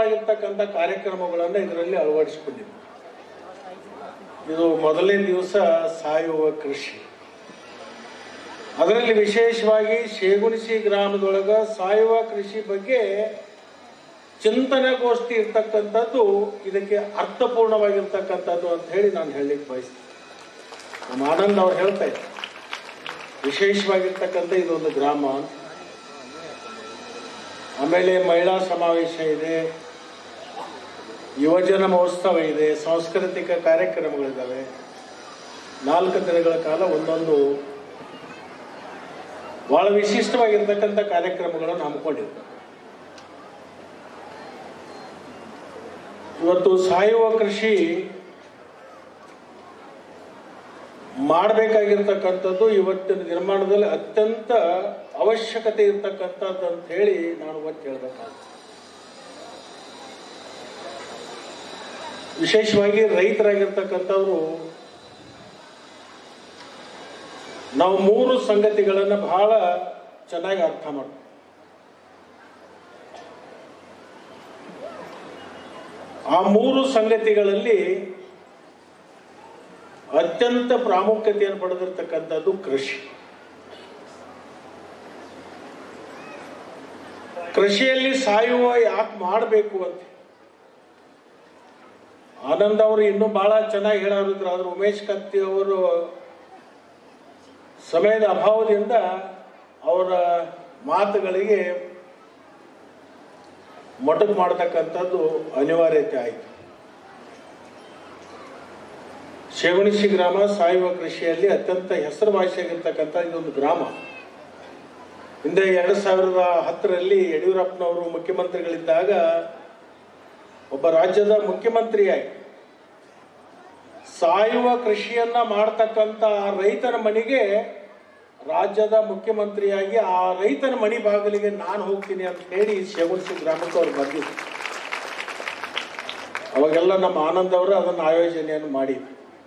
ವಿನೂತನವಾಗಿರ್ತಕ್ಕಂಥ ಕಾರ್ಯಕ್ರಮಗಳನ್ನು ಇದರಲ್ಲಿ ಅಳವಡಿಸಿಕೊಂಡಿದೆ ಇದು ಮೊದಲನೇ ದಿವಸ ಸಾಯುವ ಕೃಷಿ ಅದರಲ್ಲಿ ವಿಶೇಷವಾಗಿ ಶೇಗುಣಿಸಿ ಗ್ರಾಮದೊಳಗ ಸಾಯುವ ಕೃಷಿ ಬಗ್ಗೆ ಚಿಂತನೆಗೋಷ್ಠಿ ಇರ್ತಕ್ಕಂಥದ್ದು ಇದಕ್ಕೆ ಅರ್ಥಪೂರ್ಣವಾಗಿರ್ತಕ್ಕಂಥದ್ದು ಅಂತ ಹೇಳಿ ನಾನು ಹೇಳಲಿಕ್ಕೆ ಬಯಸ್ತೀನಿ ನಮ್ಮ ಆನಂದ್ ಅವ್ರು ಹೇಳ್ತಾ ಇದ್ದಾರೆ ವಿಶೇಷವಾಗಿರ್ತಕ್ಕಂಥ ಇದೊಂದು ಗ್ರಾಮ ಅಂತ. ಆಮೇಲೆ ಮಹಿಳಾ ಸಮಾವೇಶ ಇದೆ ಯುವಜನ ಮಹೋತ್ಸವ ಇದೆ ಸಾಂಸ್ಕೃತಿಕ ಕಾರ್ಯಕ್ರಮಗಳಿದ್ದಾವೆ ನಾಲ್ಕು ದಿನಗಳ ಕಾಲ ಒಂದೊಂದು ಬಹಳ ವಿಶಿಷ್ಟವಾಗಿರ್ತಕ್ಕಂಥ ಕಾರ್ಯಕ್ರಮಗಳನ್ನು ಹಮ್ಮಿಕೊಂಡಿದ್ದಾರೆ ಇವತ್ತು ಸಾಯುವ ಕೃಷಿ ಮಾಡಬೇಕಾಗಿರ್ತಕ್ಕಂಥದ್ದು ಇವತ್ತಿನ ನಿರ್ಮಾಣದಲ್ಲಿ ಅತ್ಯಂತ ಅವಶ್ಯಕತೆ ಇರ್ತಕ್ಕಂಥದ್ದು ಅಂತ ಹೇಳಿ ನಾನು ಒತ್ತಿ ಹೇಳ್ಬೇಕಾಗ್ತದೆ ವಿಶೇಷವಾಗಿ ರೈತರಾಗಿರ್ತಕ್ಕಂಥವ್ರು ನಾವು ಮೂರು ಸಂಗತಿಗಳನ್ನು ಬಹಳ ಚೆನ್ನಾಗಿ ಅರ್ಥ ಮಾಡ್ತೀವಿ ಆ ಮೂರು ಸಂಗತಿಗಳಲ್ಲಿ ಅತ್ಯಂತ ಪ್ರಾಮುಖ್ಯತೆಯನ್ನು ಪಡೆದಿರ್ತಕ್ಕಂಥದ್ದು ಕೃಷಿ ಕೃಷಿಯಲ್ಲಿ ಸಾಯುವ ಯಾಕೆ ಮಾಡಬೇಕು ಅಂತ ಆನಂದ್ ಅವರು ಇನ್ನೂ ಬಹಳ ಚೆನ್ನಾಗಿ ಹೇಳೋರಿದ್ರು ಆದ್ರೆ ಉಮೇಶ್ ಕತ್ತಿ ಅವರು ಸಮಯದ ಅಭಾವದಿಂದ ಅವರ ಮಾತುಗಳಿಗೆ ಮೊಟಕು ಮಾಡತಕ್ಕಂಥದ್ದು ಅನಿವಾರ್ಯತೆ ಆಯಿತು ಶೇವಣಿಸಿ ಗ್ರಾಮ ಸಾಯುವ ಕೃಷಿಯಲ್ಲಿ ಅತ್ಯಂತ ಹೆಸರುವಾಸಿಯಾಗಿರ್ತಕ್ಕಂಥ ಇದೊಂದು ಗ್ರಾಮ ಹಿಂದೆ ಎರಡು ಸಾವಿರದ ಹತ್ತರಲ್ಲಿ ಯಡಿಯೂರಪ್ಪನವರು ಮುಖ್ಯಮಂತ್ರಿಗಳಿದ್ದಾಗ ಒಬ್ಬ ರಾಜ್ಯದ ಮುಖ್ಯಮಂತ್ರಿಯಾಗಿ ಸಾಯುವ ಕೃಷಿಯನ್ನ ಮಾಡ್ತಕ್ಕಂಥ ಆ ರೈತನ ಮನೆಗೆ ರಾಜ್ಯದ ಮುಖ್ಯಮಂತ್ರಿಯಾಗಿ ಆ ರೈತನ ಮನೆ ಬಾಗಿಲಿಗೆ ನಾನು ಹೋಗ್ತೀನಿ ಅಂತ ಹೇಳಿ ಶೇಗುಣಿಸಿ ಗ್ರಾಮಕ್ಕೆ ಅವ್ರು ಬಂದಿದ್ರು ಅವಾಗೆಲ್ಲ ನಮ್ಮ ಆನಂದ್ ಅವರು ಅದನ್ನು ಆಯೋಜನೆಯನ್ನು ಮಾಡಿದ್ರು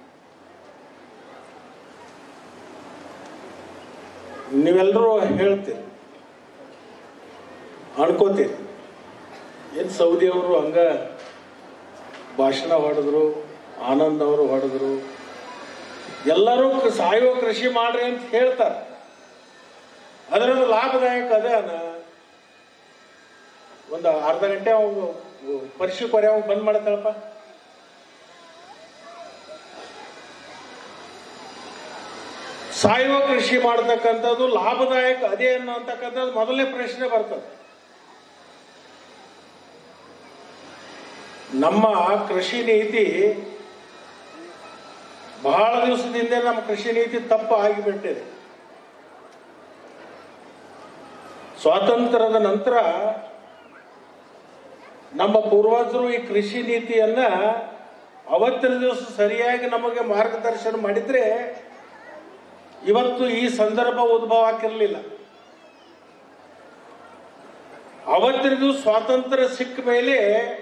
ನೀವೆಲ್ಲರೂ ಹೇಳ್ತೀರಿ ಅನ್ಕೋತೀರಿ ಏನು ಸೌದಿ ಅವರು ಹಂಗ ಭಾಷಣ ಹೊಡೆದ್ರು ಆನಂದ್ ಅವರು ಹೊಡೆದ್ರು ಎಲ್ಲರೂ ಕ- ಸಾಯುವ ಕೃಷಿ ಮಾಡ್ರಿ ಅಂತ ಹೇಳ್ತಾರೆ ಅದರದ್ದು ಲಾಭದಾಯಕ ಅದೇ ಅನ ಒಂದು ಅರ್ಧ ಗಂಟೆ ಅವಾಗ ಪರೀಕ್ಷೆ ಕೊರೆ ಅವಾಗ ಬಂದ್ ಮಾಡ್ತಾಳಪ್ಪ ಸಾಯುವ ಕೃಷಿ ಮಾಡತಕ್ಕಂಥದ್ದು ಲಾಭದಾಯಕ ಅದೇ ಅನ್ನೋಂತಕ್ಕಂಥದ್ದು ಮೊದಲನೇ ಪ್ರಶ್ನೆ ಬರ್ತದೆ ನಮ್ಮ ಕೃಷಿ ನೀತಿ ಬಹಳ ದಿವಸದಿಂದ ನಮ್ಮ ಕೃಷಿ ನೀತಿ ತಪ್ಪು ಆಗಿಬಿಟ್ಟಿದೆ ಸ್ವಾತಂತ್ರ್ಯದ ನಂತರ ನಮ್ಮ ಪೂರ್ವಜರು ಈ ಕೃಷಿ ನೀತಿಯನ್ನ ಅವತ್ತಿನ ದಿವಸ ಸರಿಯಾಗಿ ನಮಗೆ ಮಾರ್ಗದರ್ಶನ ಮಾಡಿದ್ರೆ ಇವತ್ತು ಈ ಸಂದರ್ಭ ಉದ್ಭವ ಆಗಿರಲಿಲ್ಲ ಅವತ್ತಿನ ದಿವಸ ಸ್ವಾತಂತ್ರ್ಯ ಸಿಕ್ಕ ಮೇಲೆ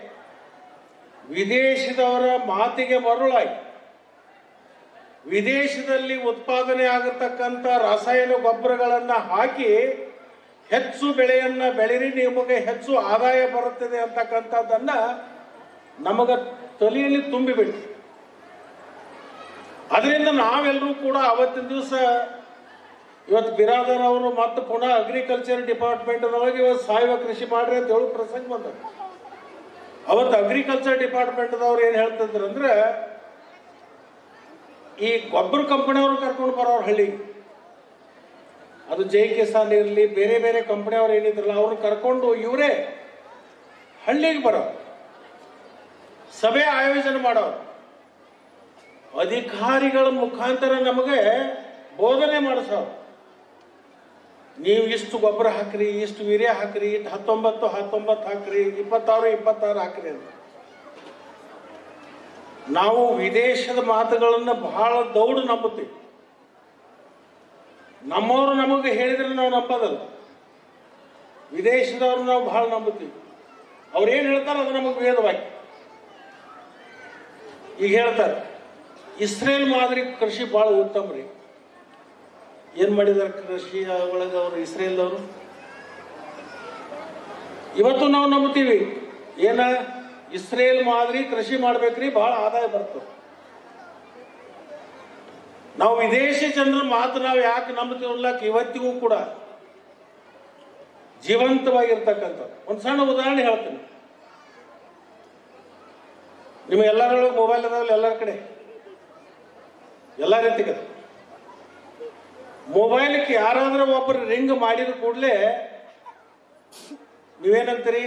ವಿದೇಶದವರ ಮಾತಿಗೆ ಮರುಳಾಗಿ ವಿದೇಶದಲ್ಲಿ ಉತ್ಪಾದನೆ ಆಗತಕ್ಕಂಥ ರಾಸಾಯನಿಕ ಗೊಬ್ಬರಗಳನ್ನು ಹಾಕಿ ಹೆಚ್ಚು ಬೆಳೆಯನ್ನ ಬೆಳೆರಿ ನಿಮಗೆ ಹೆಚ್ಚು ಆದಾಯ ಬರುತ್ತದೆ ಅಂತಕ್ಕಂಥದ್ದನ್ನ ನಮಗ ತಲೆಯಲ್ಲಿ ತುಂಬಿಬಿಟ್ಟು ಅದರಿಂದ ನಾವೆಲ್ಲರೂ ಕೂಡ ಅವತ್ತಿನ ದಿವಸ ಇವತ್ತು ಬಿರಾದರ್ ಅವರು ಮತ್ತೆ ಪುನಃ ಅಗ್ರಿಕಲ್ಚರ್ ಡಿಪಾರ್ಟ್ಮೆಂಟ್ ಒಳಗೆ ಇವತ್ತು ಸಾವಯವ ಕೃಷಿ ಮಾಡ್ರಿ ಅಂತ ಹೇಳೋ ಪ್ರಸಂಗ ಬಂದ ಅವತ್ತು ಅಗ್ರಿಕಲ್ಚರ್ ಡಿಪಾರ್ಟ್ಮೆಂಟ್ದವ್ರು ಏನು ಹೇಳ್ತಿದ್ರು ಅಂದ್ರೆ ಈ ಗೊಬ್ಬರ ಕಂಪನಿಯವರು ಕರ್ಕೊಂಡು ಬರೋರು ಹಳ್ಳಿಗೆ ಅದು ಜೈ ಕಿಸಾನ್ ಇರಲಿ ಬೇರೆ ಬೇರೆ ಕಂಪನಿಯವ್ರು ಏನಿದ್ರಲ್ಲ ಅವ್ರನ್ನ ಕರ್ಕೊಂಡು ಇವರೇ ಹಳ್ಳಿಗೆ ಬರೋ ಸಭೆ ಆಯೋಜನೆ ಮಾಡೋರು ಅಧಿಕಾರಿಗಳ ಮುಖಾಂತರ ನಮಗೆ ಬೋಧನೆ ಮಾಡಿಸೋರು ನೀವು ಇಷ್ಟು ಗೊಬ್ಬರ ಹಾಕ್ರಿ ಇಷ್ಟು ವೀರ್ಯ ಹಾಕ್ರಿ ಇಷ್ಟು ಹತ್ತೊಂಬತ್ತು ಹತ್ತೊಂಬತ್ತು ಹಾಕ್ರಿ ಇಪ್ಪತ್ತಾರು ಇಪ್ಪತ್ತಾರು ಹಾಕ್ರಿ ಅಂತ ನಾವು ವಿದೇಶದ ಮಾತುಗಳನ್ನು ಬಹಳ ದೌಡು ನಂಬುತ್ತೀವಿ ನಮ್ಮವರು ನಮಗೆ ಹೇಳಿದ್ರೆ ನಾವು ನಂಬೋದಲ್ಲ ವಿದೇಶದವ್ರು ನಾವು ಬಹಳ ನಂಬುತ್ತೀವಿ ಅವ್ರು ಏನು ಹೇಳ್ತಾರೆ ಅದು ನಮಗೆ ವೇದವಾಕ್ಯ ಈಗ ಹೇಳ್ತಾರೆ ಇಸ್ರೇಲ್ ಮಾದರಿ ಕೃಷಿ ಬಹಳ ಉತ್ತಮ ರೀ ಏನ್ ಮಾಡಿದಾರೆ ಕೃಷಿ ಒಳಗೆ ಅವರು ಇಸ್ರೇಲ್ದವರು ಇವತ್ತು ನಾವು ನಂಬ್ತೀವಿ ಏನ ಇಸ್ರೇಲ್ ಮಾದರಿ ಕೃಷಿ ಮಾಡ್ಬೇಕ್ರಿ ಬಹಳ ಆದಾಯ ಬರ್ತದೆ ನಾವು ವಿದೇಶಿ ಜನರ ಮಾತು ನಾವು ಯಾಕೆ ನಂಬ್ತೀವಲ್ಲಕ್ಕೆ ಇವತ್ತಿಗೂ ಕೂಡ ಜೀವಂತವಾಗಿರ್ತಕ್ಕಂಥದ್ದು ಒಂದು ಸಣ್ಣ ಉದಾಹರಣೆ ಹೇಳ್ತೀನಿ ನಿಮಗೆ ಎಲ್ಲರೊಳಗೆ ಮೊಬೈಲ್ ಅದಾವಲ್ಲ ಎಲ್ಲರ ಕಡೆ ಎಲ್ಲ ರೀತಿಗೆ ಮೊಬೈಲ್ಗೆ ಯಾರಾದ್ರೂ ಒಬ್ಬರು ರಿಂಗ್ ಮಾಡಿದ ಕೂಡಲೇ ನೀವೇನಂತೀರಿ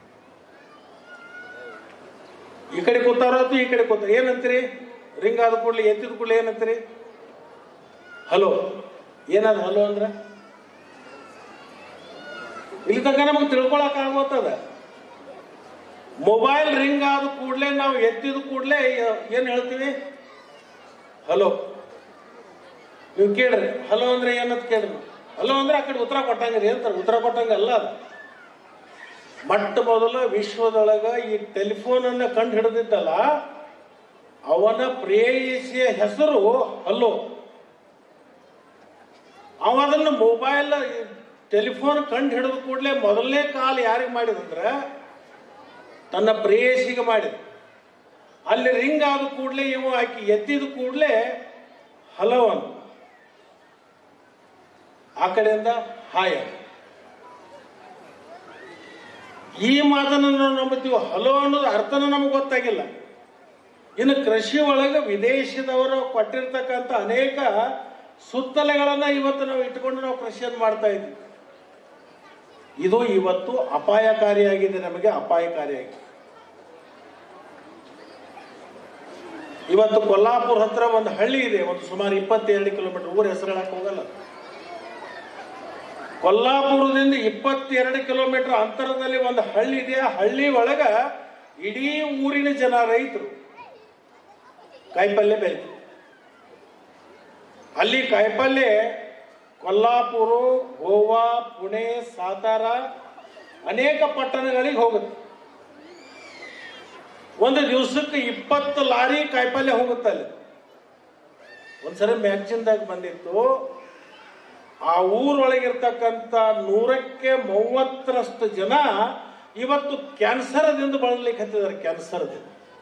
ಈ ಕಡೆ ಕೂತಾರತ್ತು ಈ ಕಡೆ ಕೂತಾರ ಏನಂತೀರಿ ರಿಂಗ್ ಆದ ಕೂಡಲೇ ಎತ್ತಿದ ಕೂಡಲೇ ಏನಂತೀರಿ ಹಲೋ ಏನದ ಹಲೋ ಅಂದ್ರೆ ಇಲ್ಲಿ ತನಕ ನಮಗೆ ತಿಳ್ಕೊಳಕ್ ಆಗೋತದ ಮೊಬೈಲ್ ರಿಂಗ್ ಆದ ಕೂಡಲೇ ನಾವು ಎತ್ತಿದ ಕೂಡಲೇ ಏನ್ ಹೇಳ್ತೀವಿ ಹಲೋ ನೀವು ಕೇಳ್ರಿ ಹಲೋ ಅಂದ್ರೆ ಏನಂತ ಕೇಳ್ರಿ ಹಲೋ ಅಂದ್ರೆ ಆ ಕಡೆ ಉತ್ತರ ಕೊಟ್ಟಂಗ್ರಿ ಅಂತಾರೆ ಉತ್ತರ ಕೊಟ್ಟಂಗ ಅಲ್ಲ ಅದು ಮೊಟ್ಟ ಮೊದಲ ವಿಶ್ವದೊಳಗ ಈ ಟೆಲಿಫೋನ್ ಅನ್ನ ಕಂಡು ಹಿಡಿದಿದ್ದಲ್ಲ ಅವನ ಪ್ರೇಯಸಿಯ ಹೆಸರು ಹಲೋ ಅವ ಅದನ್ನ ಮೊಬೈಲ್ ಟೆಲಿಫೋನ್ ಕಂಡು ಹಿಡಿದ ಕೂಡಲೇ ಮೊದಲನೇ ಕಾಲ್ ಯಾರಿಗೆ ಮಾಡಿದಂದ್ರ ತನ್ನ ಪ್ರೇಯಸಿಗೆ ಮಾಡಿದ ಅಲ್ಲಿ ರಿಂಗ್ ಆದ ಕೂಡಲೇ ಇವ ಆಕಿ ಎತ್ತಿದ ಕೂಡಲೇ ಹಲೋ ಅಂತ ಆ ಕಡೆಯಿಂದ ಹಾಯ್ ಅಂತ. ಈ ಮಾತನ್ನು ನಾವು ನಂಬುತ್ತೀವಿ ಹಲೋ ಅನ್ನೋದು ಅರ್ಥನ ನಮಗೆ ಗೊತ್ತಾಗಿಲ್ಲ ಇನ್ನು ಕೃಷಿ ಒಳಗೆ ವಿದೇಶದವರು ಕೊಟ್ಟಿರ್ತಕ್ಕಂಥ ಅನೇಕ ಸುತ್ತಲೆಗಳನ್ನ ಇವತ್ತು ನಾವು ಇಟ್ಕೊಂಡು ನಾವು ಕೃಷಿಯನ್ನು ಮಾಡ್ತಾ ಇದ್ವಿ ಇದು ಇವತ್ತು ಅಪಾಯಕಾರಿಯಾಗಿದೆ ನಮಗೆ ಅಪಾಯಕಾರಿಯಾಗಿದೆ ಇವತ್ತು ಕೊಲ್ಲಾಪುರ ಹತ್ರ ಒಂದು ಹಳ್ಳಿ ಇದೆ ಒಂದು ಸುಮಾರು ಇಪ್ಪತ್ತೆರಡು ಕಿಲೋಮೀಟರ್ ಊರ ಹೆಸರು ಹೇಳಕ್ ಹೋಗಲ್ಲ ಕೊಲ್ಲಾಪುರದಿಂದ ಇಪ್ಪತ್ತೆರಡು ಕಿಲೋಮೀಟರ್ ಅಂತರದಲ್ಲಿ ಒಂದು ಹಳ್ಳಿ ಇದೆ ಆ ಹಳ್ಳಿ ಒಳಗ ಇಡೀ ಊರಿನ ಜನ ರೈತರು ಕಾಯಿಪಲ್ಯ ಬೆಳಿತಾರೆ ಅಲ್ಲಿ ಕಾಯಿಪಲ್ಯ ಕೊಲ್ಲಾಪುರ ಗೋವಾ ಪುಣೆ ಸಾತಾರ ಅನೇಕ ಪಟ್ಟಣಗಳಿಗೆ ಹೋಗುತ್ತೆ ಒಂದು ದಿವಸಕ್ಕೆ ಇಪ್ಪತ್ತು ಲಾರಿ ಕಾಯಿಪಲ್ಯ ಹೋಗುತ್ತೆ ಅಲ್ಲಿ ಒಂದ್ಸರಿ ಮ್ಯಾಗ್ಜಿನ್ದಾಗ ಬಂದಿತ್ತು ಆ ಊರೊಳಗಿರ್ತಕ್ಕಂಥ ನೂರಕ್ಕೆ ಮೂವತ್ತರಷ್ಟು ಜನ ಇವತ್ತು ಕ್ಯಾನ್ಸರ್ದಿಂದ ಬಳಲಿಕ್ಕೆ ಹತ್ತಿದ್ದಾರೆ ಕ್ಯಾನ್ಸರ್ದಿಂದ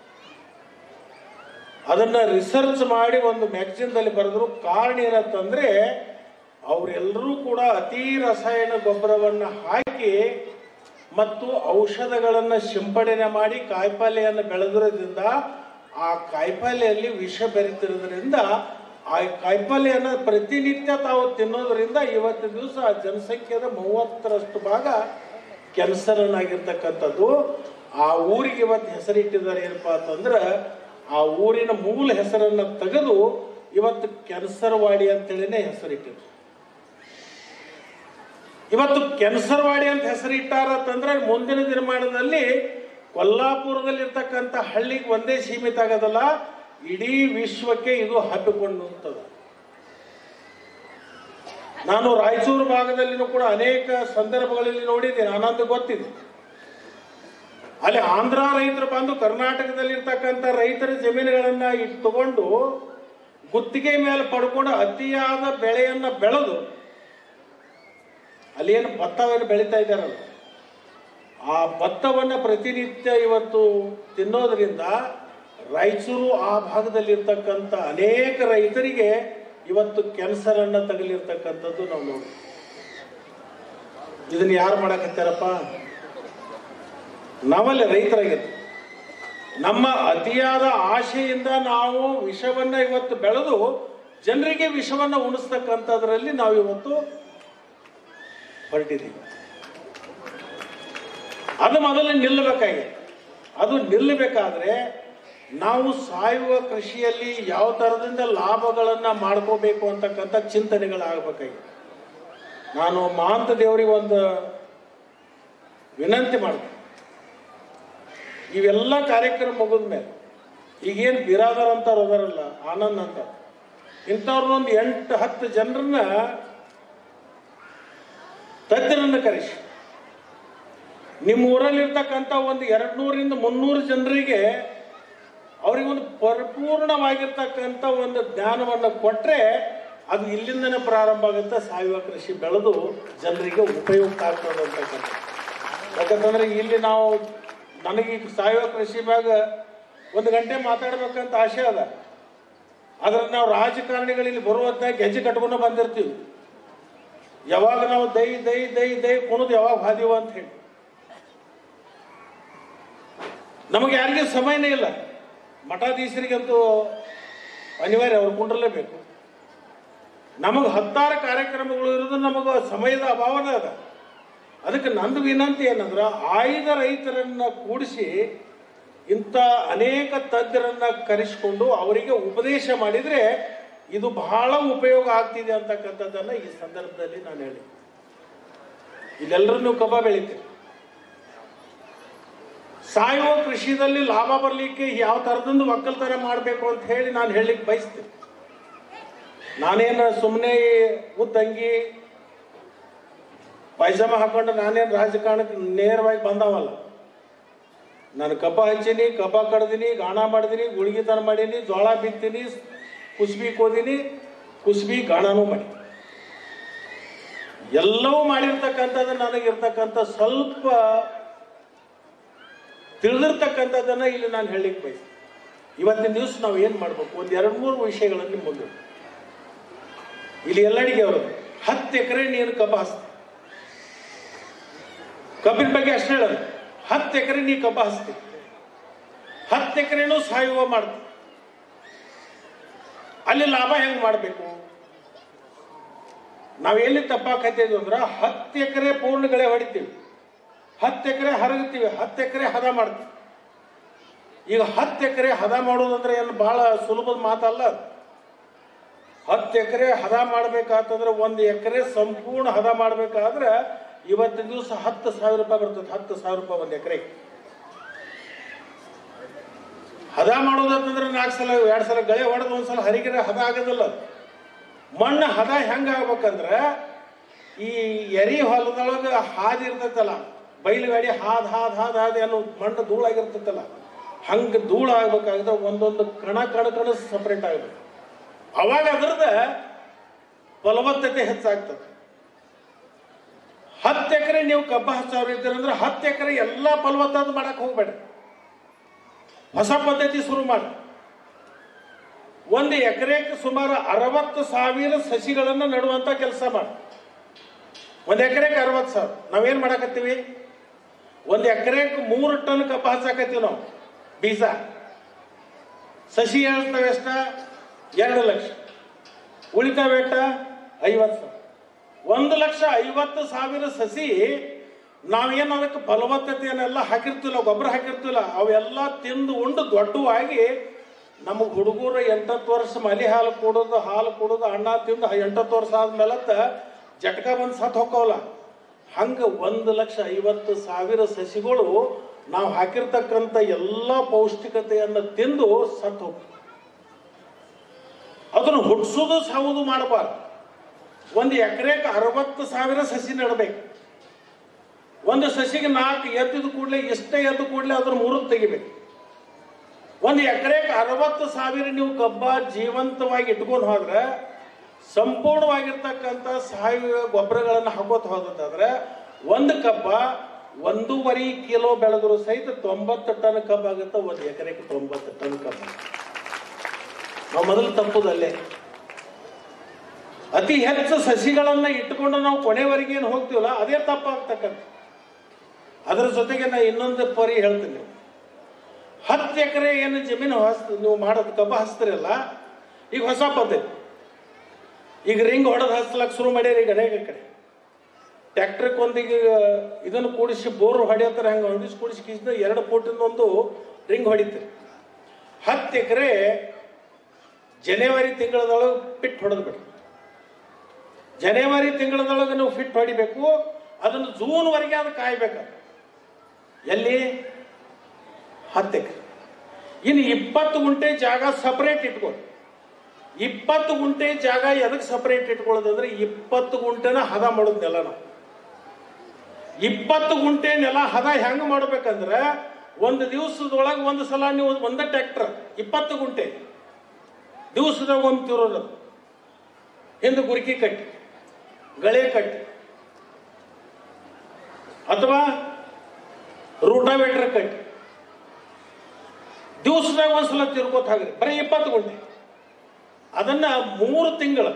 ಅದನ್ನ ರಿಸರ್ಚ್ ಮಾಡಿ ಒಂದು ಮ್ಯಾಗ್ಜಿನ್ದಲ್ಲಿ ಬರೆದ್ರು ಕಾರಣ ಏನಂತಂದ್ರೆ ಅವರೆಲ್ಲರೂ ಕೂಡ ಅತಿ ರಸಾಯನ ಗೊಬ್ಬರವನ್ನ ಹಾಕಿ ಮತ್ತು ಔಷಧಗಳನ್ನ ಸಿಂಪಡಣೆ ಮಾಡಿ ಕಾಯಿಪಲ್ಯವನ್ನು ಬೆಳೆದಿರೋದ್ರಿಂದ ಆ ಕಾಯಿಪಲ್ಯಲ್ಲಿ ವಿಷ ಬೆರೆತಿರೋದ್ರಿಂದ ಆ ಕಾಯಿಪಲ್ಯನ ಪ್ರತಿನಿತ್ಯ ತಾವು ತಿನ್ನೋದ್ರಿಂದ ಇವತ್ತಿನ ದಿವಸ ಆ ಜನಸಂಖ್ಯೆದ ಮೂವತ್ತರಷ್ಟು ಭಾಗ ಕ್ಯಾನ್ಸರ್ ಆಗಿರ್ತಕ್ಕಂಥದ್ದು ಆ ಊರಿಗೆ ಇವತ್ತು ಹೆಸರಿಟ್ಟಿದ್ದಾರೆ ಏನಪ್ಪಾ ಅಂತಂದ್ರೆ ಆ ಊರಿನ ಮೂಲ ಹೆಸರನ್ನ ತೆಗೆದು ಇವತ್ತು ಕ್ಯಾನ್ಸರ್ ವಾಡಿ ಅಂತೇಳಿನೇ ಹೆಸರಿಟ್ಟಿದ್ರು ಇವತ್ತು ಕ್ಯಾನ್ಸರ್ ವಾಡಿ ಅಂತ ಹೆಸರಿಟ್ಟಾರ ಅಂತಂದ್ರೆ ಮುಂದಿನ ದಿನಮಾನದಲ್ಲಿ ಕೊಲ್ಲಾಪುರದಲ್ಲಿರ್ತಕ್ಕಂಥ ಹಳ್ಳಿಗೆ ಒಂದೇ ಸೀಮಿತ ಆಗೋದಲ್ಲ ಇಡೀ ವಿಶ್ವಕ್ಕೆ ಇದು ಹಬ್ಬಿಕೊಂಡು ನಿಂತದ ನಾನು ರಾಯಚೂರು ಭಾಗದಲ್ಲಿನೂ ಕೂಡ ಅನೇಕ ಸಂದರ್ಭಗಳಲ್ಲಿ ನೋಡಿದ್ದೇನೆ ಆನಂದ ಗೊತ್ತಿದೆ ಅಲ್ಲಿ ಆಂಧ್ರ ರೈತರು ಬಂದು ಕರ್ನಾಟಕದಲ್ಲಿರ್ತಕ್ಕಂಥ ರೈತರ ಜಮೀನುಗಳನ್ನ ಇಟ್ಟು ತಗೊಂಡು ಗುತ್ತಿಗೆ ಮೇಲೆ ಪಡ್ಕೊಂಡು ಅತಿಯಾದ ಬೆಳೆಯನ್ನ ಬೆಳೆದು ಅಲ್ಲಿ ಏನು ಭತ್ತವನ್ನು ಬೆಳೀತಾ ಇದ್ದಾರಲ್ಲ ಆ ಭತ್ತವನ್ನ ಪ್ರತಿನಿತ್ಯ ಇವತ್ತು ತಿನ್ನೋದ್ರಿಂದ ರಾಯಚೂರು ಆ ಭಾಗದಲ್ಲಿರ್ತಕ್ಕಂಥ ಅನೇಕ ರೈತರಿಗೆ ಇವತ್ತು ಕ್ಯಾನ್ಸರ್ ಅನ್ನ ತಗಲಿರ್ತಕ್ಕಂಥದ್ದು ನಾವು ನೋಡಿ ಇದನ್ನ ಯಾರು ಮಾಡಕತ್ತಾರಪ್ಪ ನಾವಲ್ಲಿ ರೈತರಾಗಿತ್ತು ನಮ್ಮ ಅತಿಯಾದ ಆಶೆಯಿಂದ ನಾವು ವಿಷವನ್ನ ಇವತ್ತು ಬೆಳೆದು ಜನರಿಗೆ ವಿಷವನ್ನ ಉಣಿಸ್ತಕ್ಕಂಥದ್ರಲ್ಲಿ ನಾವು ಇವತ್ತು ಹೊರಟಿದ್ದೀವಿ ಅದು ಮೊದಲು ನಿಲ್ಲಬೇಕಾಗಿದೆ ಅದು ನಿಲ್ಲಬೇಕಾದ್ರೆ ನಾವು ಸಾಯುವ ಕೃಷಿಯಲ್ಲಿ ಯಾವ ಥರದಿಂದ ಲಾಭಗಳನ್ನ ಮಾಡ್ಕೋಬೇಕು ಅಂತಕ್ಕಂಥ ಚಿಂತನೆಗಳಾಗಬೇಕಾಗಿದೆ ನಾನು ಮಹಾಂತ ದೇವರಿಗೆ ಒಂದು ವಿನಂತಿ ಮಾಡ್ತೀನಿ ಇವೆಲ್ಲ ಕಾರ್ಯಕ್ರಮ ಮುಗಿದ ಮೇಲೆ ಈಗೇನು ಬಿರಾದರ್ ಅಂತ ಹೋದಾರಲ್ಲ ಆನಂದ್ ಅಂತ ಇಂಥವ್ರನ್ನೊಂದು ಎಂಟು ಹತ್ತು ಜನರನ್ನ ತಜ್ಞರನ್ನ ಕರೆಸಿ ನಿಮ್ಮ ಊರಲ್ಲಿರ್ತಕ್ಕಂಥ ಒಂದು ಎರಡು ನೂರಿಂದ ಮುನ್ನೂರು ಜನರಿಗೆ ಅವರಿಗೆ ಒಂದು ಪರಿಪೂರ್ಣವಾಗಿರ್ತಕ್ಕಂಥ ಒಂದು ಜ್ಞಾನವನ್ನು ಕೊಟ್ಟರೆ ಅದು ಇಲ್ಲಿಂದನೇ ಪ್ರಾರಂಭ ಆಗುತ್ತೆ ಸಾವಯವ ಕೃಷಿ ಬೆಳೆದು ಜನರಿಗೆ ಉಪಯುಕ್ತ ಆಗ್ತದೆ ಅಂತಕ್ಕಂಥ ಯಾಕಂತಂದ್ರೆ ಇಲ್ಲಿ ನಾವು ನನಗೆ ಈಗ ಸಾವಯವ ಕೃಷಿ ಮ್ಯಾಗ ಒಂದು ಗಂಟೆ ಮಾತಾಡ್ಬೇಕಂತ ಆಸೆ ಅದ ಆದ್ರೆ ನಾವು ರಾಜಕಾರಣಿಗಳಲ್ಲಿ ಬರುವಂತ ಗೆಜ್ಜೆ ಕಟ್ಕೊಂಡು ಬಂದಿರ್ತೀವಿ ಯಾವಾಗ ನಾವು ದೈ ದೈ ದೈ ದೈ ಕುಣಿದು ಯಾವಾಗ ಹಾದೀವ ಅಂತ ಹೇಳಿ ನಮಗೆ ಯಾರಿಗೆ ಸಮಯನೇ ಇಲ್ಲ ಮಠಾಧೀಶರಿಗಂತೂ ಅನಿವಾರ್ಯ ಅವ್ರು ಕುಂಡ್ರಲೇಬೇಕು ನಮಗೆ ಹತ್ತಾರು ಕಾರ್ಯಕ್ರಮಗಳು ಇರೋದು ನಮಗೆ ಸಮಯದ ಅಭಾವನ ಅದ ಅದಕ್ಕೆ ನಂದು ವಿನಂತಿ ಏನಂದ್ರೆ ಆಯ್ದ ರೈತರನ್ನ ಕೂಡಿಸಿ ಇಂಥ ಅನೇಕ ತಜ್ಞರನ್ನ ಕರೆಸಿಕೊಂಡು ಅವರಿಗೆ ಉಪದೇಶ ಮಾಡಿದ್ರೆ ಇದು ಬಹಳ ಉಪಯೋಗ ಆಗ್ತಿದೆ ಅಂತಕ್ಕಂಥದ್ದನ್ನ ಈ ಸಂದರ್ಭದಲ್ಲಿ ನಾನು ಹೇಳಿ ಇಲ್ಲೆಲ್ಲರೂ ನೀವು ಕಬ್ಬ ಬೆಳಿತೀರಿ ಸಾಯುವ ಕೃಷಿದಲ್ಲಿ ಲಾಭ ಬರಲಿಕ್ಕೆ ಯಾವ ಥರದಿಂದ ಒಕ್ಕಲ್ತನ ಮಾಡಬೇಕು ಅಂತ ಹೇಳಿ ನಾನು ಹೇಳಲಿಕ್ಕೆ ಬಯಸ್ತೀನಿ ನಾನೇನು ಸುಮ್ಮನೆ ಉದ್ದಂಗಿ ಪೈಜಾಮ ಹಾಕೊಂಡು ನಾನೇನು ರಾಜಕಾರಣಕ್ಕೆ ನೇರವಾಗಿ ಬಂದವಲ್ಲ ನಾನು ಕಬ್ಬ ಹಚ್ಚೀನಿ ಕಬ್ಬ ಕಡ್ದೀನಿ ಗಾಣ ಮಾಡಿದೀನಿ ಗುಳಿಗಿತನ ಮಾಡೀನಿ ಜೋಳ ಬಿತ್ತೀನಿ ಕುಸ್ಬಿ ಕೋದೀನಿ ಕುಸ್ಬಿ ಗಾಣನೂ ಮಾಡಿ ಎಲ್ಲವೂ ಮಾಡಿರ್ತಕ್ಕಂಥದ್ದು ನನಗಿರ್ತಕ್ಕಂಥ ಸ್ವಲ್ಪ ತಿಳಿದಿರ್ತಕ್ಕಂಥದ್ದನ್ನ ಇಲ್ಲಿ ನಾನು ಹೇಳಲಿಕ್ಕೆ ಬಯಸ್ತೀನಿ ಇವತ್ತಿನ ದಿವಸ ನಾವು ಏನು ಮಾಡಬೇಕು ಒಂದು ಎರಡು ಮೂರು ವಿಷಯಗಳಲ್ಲಿ ಮುಂದೆ ಇಲ್ಲಿ ಎಲ್ಲಡಿಗೆ ಅವರು ಹತ್ತು ಎಕರೆ ನೀರು ಕಬ್ಬ ಹಸ್ತಿ ಕಬ್ಬಿನ ಬಗ್ಗೆ ಅಷ್ಟೇ ಹೇಳೋದು ಹತ್ತು ಎಕರೆ ನೀ ಕಬ್ಬ ಹಸ್ತಿ ಹತ್ತು ಎಕರೆನೂ ಸಾಯುವ ಮಾಡ್ತಿ ಅಲ್ಲಿ ಲಾಭ ಹೆಂಗ್ ಮಾಡಬೇಕು ನಾವು ಎಲ್ಲಿ ತಪ್ಪಾಕತ್ತಿದ್ವಿ ಅಂದ್ರೆ ಹತ್ತು ಎಕರೆ ಪೂರ್ಣ ಗಳೆ ಹೊಡಿತೀವಿ ಹತ್ತು ಎಕರೆ ಹರಗ್ತೀವಿ ಹತ್ತು ಎಕರೆ ಹದ ಮಾಡ್ತೀವಿ ಈಗ ಹತ್ತು ಎಕರೆ ಹದ ಮಾಡೋದಂದ್ರೆ ಏನು ಬಹಳ ಸುಲಭದ ಮಾತಲ್ಲ ಅದು. ಹತ್ತು ಎಕರೆ ಹದ ಮಾಡ್ಬೇಕಾತಂದ್ರೆ ಒಂದು ಎಕರೆ ಸಂಪೂರ್ಣ ಹದ ಮಾಡ್ಬೇಕಾದ್ರೆ ಇವತ್ತಿನ ದಿವಸ ಹತ್ತು ಸಾವಿರ ರೂಪಾಯಿ ಬರ್ತದೆ ಹತ್ತು ಸಾವಿರ ರೂಪಾಯಿ ಒಂದು ಎಕರೆ ಹದ ಮಾಡೋದಂತಂದ್ರೆ ನಾಲ್ಕು ಸಲ ಎರಡು ಸಲ ಗಳೆ ಹೊಡೆದು ಒಂದ್ಸಲ ಹರಿಗಿರ ಹದ ಆಗೋದಿಲ್ಲ ಅದು. ಮಣ್ಣು ಹದ ಹೆಂಗ ಆಗ್ಬೇಕಂದ್ರೆ ಈ ಎರಿ ಹೊಲದೊಳಗೆ ಹಾದಿ ಇರ್ತೈತಲ್ಲ ಬೈಲುಗಾಡಿ ಹಾದ್ ಹಾದ್ ಹಾದ್ ಹಾದ್ ಏನು ಮಣ್ಣು ಧೂಳಾಗಿರ್ತೈತಲ್ಲ ಹಂಗೆ ಧೂಳು ಆಗ್ಬೇಕಾದ್ರೆ ಒಂದೊಂದು ಕಣ ಕಣ ಕಣ ಸಪ್ರೇಟ್ ಆಗ್ಬೇಕು ಅವಾಗ ಅದ್ರದ ಫಲವತ್ತತೆ ಹೆಚ್ಚಾಗ್ತದೆ ಹತ್ತು ಎಕರೆ ನೀವು ಕಬ್ಬ ಹಚ್ಚವ್ರು ಇದ್ದೀರಂದ್ರೆ ಹತ್ತು ಎಕರೆ ಎಲ್ಲ ಫಲವತ್ತಾದ ಮಾಡಕ್ ಹೋಗ್ಬೇಡ ಹೊಸ ಪದ್ಧತಿ ಶುರು ಮಾಡಿ ಒಂದು ಎಕರೆಗೆ ಸುಮಾರು ಅರವತ್ತು ಸಾವಿರ ಸಸಿಗಳನ್ನು ನೆಡುವಂತ ಕೆಲಸ ಮಾಡಿ ಒಂದು ಎಕರೆಗೆ ಅರವತ್ತು ಸಾವಿರ ನಾವೇನ್ ಮಾಡಕತ್ತೀವಿ ಒಂದು ಎಕರೆಗೆ ಮೂರು ಟನ್ ಕಬ್ಬ ಹಚ್ಚಾಕತ್ತೀವಿ ನಾವು ಬೀಜ ಸಸಿ ಹೇಳ್ತವೆ ಎಷ್ಟ ಎರಡು ಲಕ್ಷ ಉಳಿತಾವ ಎಷ್ಟ ಐವತ್ತು ಸಾವಿರ ಒಂದು ಲಕ್ಷ ಐವತ್ತು ಸಾವಿರ ಸಸಿ ನಾವೇನು ಅದಕ್ಕೆ ಫಲವತ್ತತೆಯನ್ನೆಲ್ಲ ಹಾಕಿರ್ತಿಲ್ಲ ಗೊಬ್ಬರ ಹಾಕಿರ್ತಿಲ್ಲ ಅವೆಲ್ಲ ತಿಂದು ಉಂಡು ದೊಡ್ಡವಾಗಿ ನಮಗೆ ಹುಡುಗರು ಎಂಟತ್ತು ವರ್ಷ ಮಲಿ ಹಾಲು ಕುಡೋದು ಹಾಲು ಕುಡೋದು ಅಣ್ಣ ತಿಂದು ಎಂಟತ್ತು ವರ್ಷ ಆದ್ಮೇಲತ್ತ ಜಟಕ ಬಂದು ಸತ್ ಹೋಕ್ಕವಲ್ಲ ಹಂಗೆ ಒಂದು ಲಕ್ಷ ಐವತ್ತು ಸಾವಿರ ಸಸಿಗಳು ನಾವು ಹಾಕಿರ್ತಕ್ಕಂಥ ಎಲ್ಲ ಪೌಷ್ಟಿಕತೆಯನ್ನು ತಿಂದು ಸತ್ತು ಹೋಗ್ತವೆ ಅದನ್ನು ಹುಟ್ಟಿಸೋದು ಸಾವುದು ಮಾಡಬಾರ್ದು ಒಂದು ಎಕರೆಗೆ ಅರವತ್ತು ಸಾವಿರ ಸಸಿ ನೆಡಬೇಕು ಒಂದು ಸಸಿಗೆ ನಾಲ್ಕು ಎತ್ತಿದ ಕೂಡಲೇ ಎಷ್ಟೇ ಎದ್ದು ಕೂಡಲೇ ಅದ್ರ ಮೂರು ತೆಗಿಬೇಕು ಒಂದು ಎಕರೆಗೆ ಅರವತ್ತು ಸಾವಿರ ನೀವು ಕಬ್ಬ ಜೀವಂತವಾಗಿ ಇಟ್ಕೊಂಡು ಹೋದ್ರೆ ಸಂಪೂರ್ಣವಾಗಿರ್ತಕ್ಕಂಥ ಸಾವಯವ ಗೊಬ್ಬರಗಳನ್ನು ಹಾಕೋತ ಹೋದಂತಾದ್ರೆ ಒಂದು ಕಬ್ಬ ಒಂದೂವರೆ ಕಿಲೋ ಬೆಳೆದ್ರು ಸಹಿತ ತೊಂಬತ್ತು ಟನ್ ಕಬ್ಬು ಆಗುತ್ತೆ ಒಂದು ಎಕರೆಗೆ ತೊಂಬತ್ತು ಟನ್ ಕಬ್ಬು ನಾವು ಮೊದಲು ತಪ್ಪುದಲ್ಲೇ ಅತಿ ಹೆಚ್ಚು ಸಸಿಗಳನ್ನ ಇಟ್ಟುಕೊಂಡು ನಾವು ಕೊನೆವರೆಗೆ ಏನು ಹೋಗ್ತೀವಲ್ಲ ಅದೇ ತಪ್ಪಾಗ್ತಕ್ಕಂಥ ಅದರ ಜೊತೆಗೆ ನಾ ಇನ್ನೊಂದು ಪರಿ ಹೇಳ್ತೀನಿ ಹತ್ತು ಎಕರೆ ಏನು ಜಮೀನು ಹಸ್ ನೀವು ಮಾಡೋದು ಕಬ್ಬ ಹಚ್ತಿರಲ್ಲ ಈಗ ಹೊಸ ಪದ್ಧತಿ ಈಗ ರಿಂಗ್ ಹೊಡೆದು ಹಚ್ಲಕ್ ಶುರು ಮಾಡ್ಯಾರ ಈಗ ಅನೇಕ ಕಡೆ ಟ್ಯಾಕ್ಟ್ರಿಗೆ ಒಂದೀಗ ಇದನ್ನು ಕೂಡಿಸಿ ಬೋರ್ ಹೊಡೆಯತ್ತಾರೆ ಹಂಗೆ ಒಂದಿಷ್ಟು ಕೂಡಿಸಿ ಕಿಸಿದ ಎರಡು ಫೂಟಿಂದ ಒಂದು ರಿಂಗ್ ಹೊಡಿತೀರಿ ಹತ್ತು ಎಕರೆ ಜನವರಿ ತಿಂಗಳದೊಳಗೆ ಪಿಟ್ ಹೊಡೆದು ಬಿಡಿ ಜನವರಿ ತಿಂಗಳದೊಳಗೆ ನೀವು ಫಿಟ್ ಹೊಡಿಬೇಕು ಅದನ್ನು ಜೂನ್ವರೆಗೆ ಅದು ಕಾಯ್ಬೇಕು ಎಲ್ಲಿ ಹತ್ತು ಎಕರೆ ಇನ್ನು ಇಪ್ಪತ್ತು ಗುಂಟೆ ಜಾಗ ಸಪರೇಟ್ ಇಟ್ಕೊಳ್ಳಿ ಇಪ್ಪತ್ತು ಗುಂಟೆ ಜಾಗ ಎದಕ್ಕೆ ಸಪರೇಟ್ ಇಟ್ಕೊಳ್ಳೋದಂದ್ರೆ ಇಪ್ಪತ್ತು ಗುಂಟೆನ ಹದ ಮಾಡೋದು ನೆಲ ನಾವು ಇಪ್ಪತ್ತು ಗುಂಟೆ ನೆಲ ಹದ ಹೆಂಗ್ ಮಾಡ್ಬೇಕಂದ್ರೆ ಒಂದು ದಿವಸದೊಳಗೆ ಒಂದು ಸಲ ನೀವು ಒಂದೇ ಟ್ರ್ಯಾಕ್ಟರ್ ಇಪ್ಪತ್ತು ಗುಂಟೆ ದಿವಸದಾಗ ಒಂದು ತಿರೋದು ಹಿಂದೆ ಗುರುಕಿ ಕಟ್ಟಿ ಗಳೆ ಕಟ್ಟಿ ಅಥವಾ ರೂಟಾವೇಟ್ರ್ ಕಟ್ಟಿ ದಿವಸದಾಗ ಒಂದ್ಸಲ ತಿರ್ಕೋತ ಹಾಗ್ರಿ ಬರೀ ಇಪ್ಪತ್ತು ಗುಂಟೆ ಅದನ್ನ ಮೂರು ತಿಂಗಳು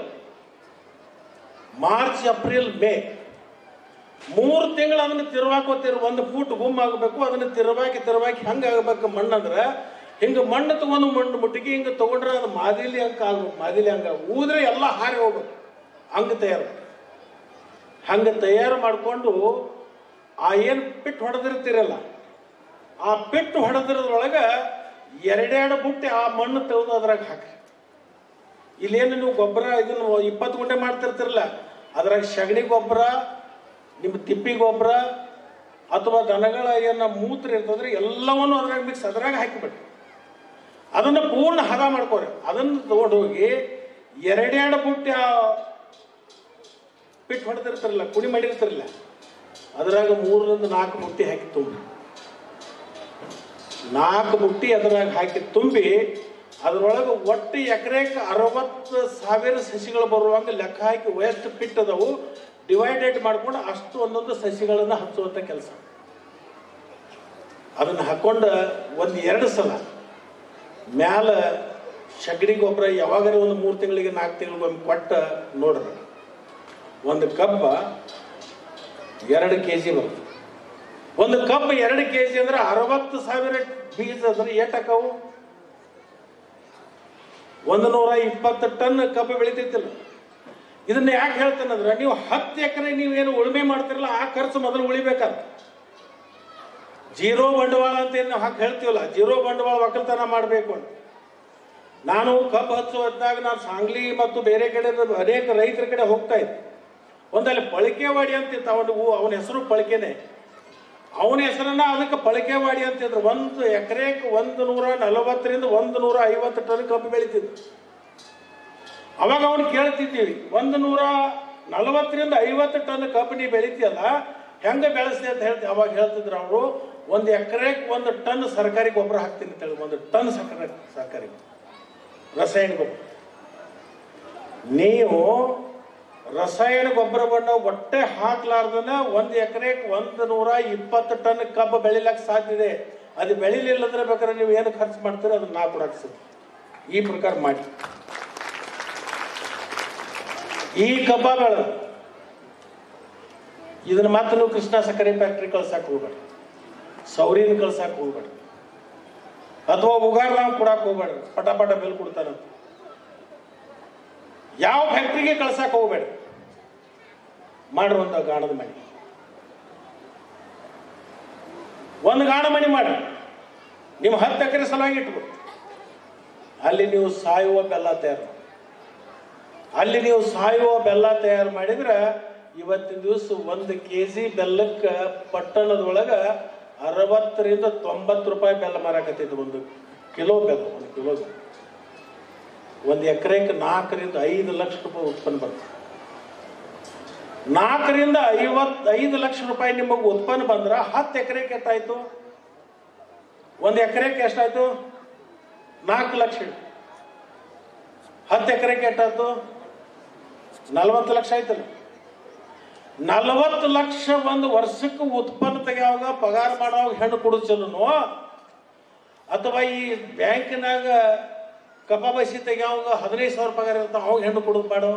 ಮಾರ್ಚ್ ಏಪ್ರಿಲ್ ಮೇ ಮೂರು ತಿಂಗಳು ಅದನ್ನ ತಿರುವಾಕೋತಿರ್ ಒಂದು ಫೂಟ್ ಗುಮ್ ಆಗಬೇಕು ಅದನ್ನ ತಿರುವಾಕಿ ತಿರುವಾಕಿ ಹಂಗ ಆಗಬೇಕು ಮಣ್ಣಂದ್ರ ಹಿಂಗ ಮಣ್ಣು ತಗೊಂಡು ಮಣ್ಣು ಮುಟ್ಟಿಗೆ ಹಿಂಗ ತಗೊಂಡ್ರೆ ಅದು ಮಾದಿಲಿ ಹಂಗ ಆಗ್ಬೇಕು ಮಾದಿಲಿ ಹಂಗ ಊದ್ರೆ ಎಲ್ಲ ಹಾರಿ ಹೋಗ್ಬೇಕು ಹಂಗ ತಯಾರು ಹಂಗ ತಯಾರು ಮಾಡಿಕೊಂಡು ಆ ಏನು ಪಿಟ್ಟು ಹೊಡೆದಿರ್ತೀರಲ್ಲ ಆ ಪಿಟ್ಟು ಹೊಡೆದಿರೋದ್ರೊಳಗ ಎರಡೆರಡು ಬುಟ್ಟಿ ಆ ಮಣ್ಣು ತೆಗೆದು ಅದ್ರಾಗ ಹಾಕಿ ಇಲ್ಲೇನು ನೀವು ಗೊಬ್ಬರ ಇದನ್ನು ಇಪ್ಪತ್ತು ಗುಂಟೆ ಮಾಡ್ತಿರ್ತಿರಲ್ಲ ಅದ್ರಾಗ ಸಗಣಿ ಗೊಬ್ಬರ ನಿಮ್ಮ ತಿಪ್ಪಿ ಗೊಬ್ಬರ ಅಥವಾ ದನಗಳ ಏನ ಮೂತ್ರ ಇರ್ತದ್ರೆ ಎಲ್ಲವನ್ನು ಅದ್ರಾಗ ಮಿಕ್ಸ್ ಅದ್ರಾಗ ಹಾಕಿಬಿಡಿ ಅದನ್ನು ಪೂರ್ಣ ಹದ ಮಾಡ್ಕೋರಿ ಅದನ್ನು ತಗೊಂಡು ಹೋಗಿ ಎರಡೆರಡು ಬುಟ್ಟಿ ಆ ಪಿಟ್ಟು ಹೊಡೆದಿರ್ತಾರಲ್ಲ ಕುಣಿ ಮಾಡಿರ್ತಾರಲ್ಲ ಅದ್ರಾಗ ಮೂರರಿಂದ ನಾಲ್ಕು ಬುಟ್ಟಿ ಹಾಕಿ ತುಂಬಿ ನಾಲ್ಕು ಬುಟ್ಟಿ ಅದರಾಗ ಹಾಕಿ ತುಂಬಿ ಅದರೊಳಗೆ ಒಟ್ಟು ಎಕರೆಗೆ ಅರವತ್ತು ಸಾವಿರ ಸಸಿಗಳು ಬರುವಂಗ ಲೆಕ್ಕ ಹಾಕಿ ವೇಸ್ಟ್ ಪಿಟ್ ಅದಾವು ಡಿವೈಡೆಡ್ ಮಾಡ್ಕೊಂಡು ಅಷ್ಟು ಒಂದೊಂದು ಸಸಿಗಳನ್ನು ಹಚ್ಚುವಂಥ ಕೆಲಸ ಅದನ್ನು ಹಾಕೊಂಡು ಒಂದು ಎರಡು ಸಲ ಮ್ಯಾಲ ಸಗಣಿ ಗೊಬ್ಬರ ಯಾವಾಗಾರ ಒಂದು ಮೂರು ತಿಂಗಳಿಗೆ ನಾಲ್ಕು ತಿಂಗಳಿಗೊಮ್ಮೆ ಕೊಟ್ಟ ನೋಡ್ರಿ ಒಂದು ಕಬ್ಬ ಎರಡು ಕೆ ಜಿ ಬರುತ್ತೆ ಒಂದು ಕಪ್ ಎರಡು ಕೆ ಜಿ ಅಂದ್ರೆ ಅರವತ್ತು ಸಾವಿರ ಬೀಜ ಅಂದ್ರೆ ಏಟಕ್ಕವು ಒಂದು ನೂರ ಇಪ್ಪತ್ತು ಟನ್ ಕಬ್ಬು ಬೆಳಿತೈತಿಲ್ಲ ಇದನ್ನ ಯಾಕೆ ಹೇಳ್ತೇನಂದ್ರೆ ನೀವು ಹತ್ತು ಎಕರೆ ನೀವೇನು ಉಳುಮೆ ಮಾಡ್ತಿರಲ್ಲ ಆ ಖರ್ಚು ಮೊದಲು ಉಳಿಬೇಕಾದ ಜೀರೋ ಬಂಡವಾಳ ಅಂತ ಏನು ನಾವು ಹಾಕಿ ಹೇಳ್ತೀವಲ್ಲ ಜೀರೋ ಬಂಡವಾಳ ಒಕ್ಕಲ್ತನ ಮಾಡಬೇಕು ಅಂತ ನಾನು ಕಬ್ಬು ಹಚ್ಚು ಹೊತ್ತಾಗ ನಾನು ಸಾಂಗ್ಲಿ ಮತ್ತು ಬೇರೆ ಕಡೆ ಅನೇಕ ರೈತರ ಕಡೆ ಹೋಗ್ತಾ ಇದ್ದೆ ಒಂದಲ್ಲಿ ಪಳಿಕೆವಾಡಿ ಅಂತಿತ್ತು ಅವನು ಅವನ ಹೆಸರು ಪಳಿಕೆನೆ ಅವನ ಹೆಸರನ್ನ ಅದಕ್ಕೆ ಪಳಿಕೆವಾಡಿ ಅಂತಿದ್ರು ಒಂದು ಎಕರೆಗೆ ಒಂದು ನೂರ ನಲವತ್ತರಿಂದ ಒಂದು ನೂರ ಐವತ್ತು ಟನ್ ಕಬ್ಬು ಬೆಳಿತಿದ್ರು ಅವಾಗ ಅವನು ಕೇಳ್ತಿದ್ದೀವಿ ಒಂದು ನೂರ ನಲವತ್ತರಿಂದ ಐವತ್ತು ಟನ್ ಕಬ್ಬು ನೀ ಬೆಳಿತೀಯಲ್ಲ ಹೆಂಗೆ ಬೆಳೆಸ್ತಿ ಅಂತ ಹೇಳ್ತಿ ಅವಾಗ ಹೇಳ್ತಿದ್ರು ಅವರು ಒಂದು ಎಕರೆಗೆ ಒಂದು ಟನ್ ಸರ್ಕಾರಿ ಗೊಬ್ಬರ ಹಾಕ್ತೀನಿ ಅಂತ ಹೇಳಿ ಒಂದು ಟನ್ ಸರ್ಕಾರಿ ಸರ್ಕಾರಿ ರಸಾಯನ ಗೊಬ್ಬರ ನೀವು ರಸಾಯನ ಗೊಬ್ಬರವನ್ನು ಒಟ್ಟೆ ಹಾಕ್ಲಾರ್ದನ ಒಂದು ಎಕರೆಗೆ ಒಂದು ನೂರ ಇಪ್ಪತ್ತು ಟನ್ ಕಬ್ಬು ಬೆಳಿಲಕ್ಕೆ ಸಾಧ್ಯ ಇದೆ ಅದು ಬೆಳಿಲಿಲ್ಲ ಅಂದ್ರೆ ಬೇಕಾದ್ರೆ ನೀವು ಏನು ಖರ್ಚು ಮಾಡ್ತೀರೋ ಅದನ್ನ ನಾ ಕೊಡಕ್ಕೆ ಸಿದ್ಧ ಈ ಪ್ರಕಾರ ಮಾಡಿ ಈ ಕಬ್ಬ ಬೆಳ ಇದನ್ನ ಮಾತ್ರ ನೀವು ಕೃಷ್ಣ ಸಕ್ಕರೆ ಫ್ಯಾಕ್ಟ್ರಿ ಕಳ್ಸಕ್ ಹೋಗ್ಬೇಡಿ ಸೌರಿನ ಕಳ್ಸಕ್ ಹೋಗ್ಬೇಡಿ ಅಥವಾ ಉಗಾರ ನಾವು ಕೊಡಕ್ ಹೋಗ್ಬೇಡಿ ಪಟ ಪಟ ಬೆಲ್ ಕೊಡ್ತಾರಂತ ಯಾವ ಫ್ಯಾಕ್ಟ್ರಿಗೆ ಕಳ್ಸಕ್ ಹೋಗ್ಬೇಡಿ ಮಾಡ್ರಿ ಒಂದು ಗಾಣದ ಮನೆ ಒಂದು ಗಾಣ ಮನೆ ಮಾಡ್ರಿ ನಿಮ್ಮ ಹತ್ತು ಎಕರೆ ಸಲುವಾಗಿ ಇಟ್ಬಿಡಿ ಅಲ್ಲಿ ನೀವು ಸಾಯುವ ಬೆಲ್ಲ ತಯಾರು ಮಾಡಿ. ಅಲ್ಲಿ ನೀವು ಸಾಯುವ ಬೆಲ್ಲ ತಯಾರು ಮಾಡಿದ್ರೆ ಇವತ್ತಿನ ದಿವಸ ಒಂದು ಕೆ ಜಿ ಬೆಲ್ಲಕ್ಕೆ ಪಟ್ಟಣದೊಳಗೆ ಅರವತ್ತರಿಂದ ತೊಂಬತ್ತು ರೂಪಾಯಿ ಬೆಲ್ಲ ಮಾರಾಕತ್ತೈತೆ ಒಂದು ಕಿಲೋ ಬೆಲ್ಲ ಒಂದು ಕಿಲೋ ಬೆಲ್ಲ ಒಂದು ಎಕರೆಗೆ ನಾಲ್ಕರಿಂದ ಐದು ಲಕ್ಷ ರೂಪಾಯಿ ಉತ್ಪನ್ನ ಬರ್ತದೆ ನಾಲ್ಕರಿಂದ ಐವತ್ ಐದು ಲಕ್ಷ ರೂಪಾಯಿ ನಿಮಗೆ ಉತ್ಪನ್ನ ಬಂದ್ರೆ ಹತ್ತು ಎಕರೆಗೆ ಎಷ್ಟಾಯ್ತು ಒಂದು ಎಕರೆಗೆ ಎಷ್ಟಾಯ್ತು ನಾಲ್ಕು ಲಕ್ಷ ಹತ್ತು ಎಕರೆಗೆ ಎಷ್ಟಾಯ್ತು ನಲವತ್ತು ಲಕ್ಷ ಆಯ್ತಲ್ಲ ನಲವತ್ತು ಲಕ್ಷ ಒಂದು ವರ್ಷಕ್ಕೆ ಉತ್ಪನ್ನ ತೆಗಿಯಾವಾಗ ಪಗಾರ ಮಾಡೋವಾಗ ಹೆಣ್ಣು ಕೊಡೋದು ಚಲೋನೋ ಅಥವಾ ಈ ಬ್ಯಾಂಕಿನಾಗ ಕಪ ಬಸಿ ತೆಗಿಯಾವಾಗ ಹದಿನೈದು ಸಾವಿರ ಪಗಾರ ಇರ್ತಾವ ಅವಾಗ ಹೆಣ್ಣು ಕೊಡೋದು ಮಾಡೋ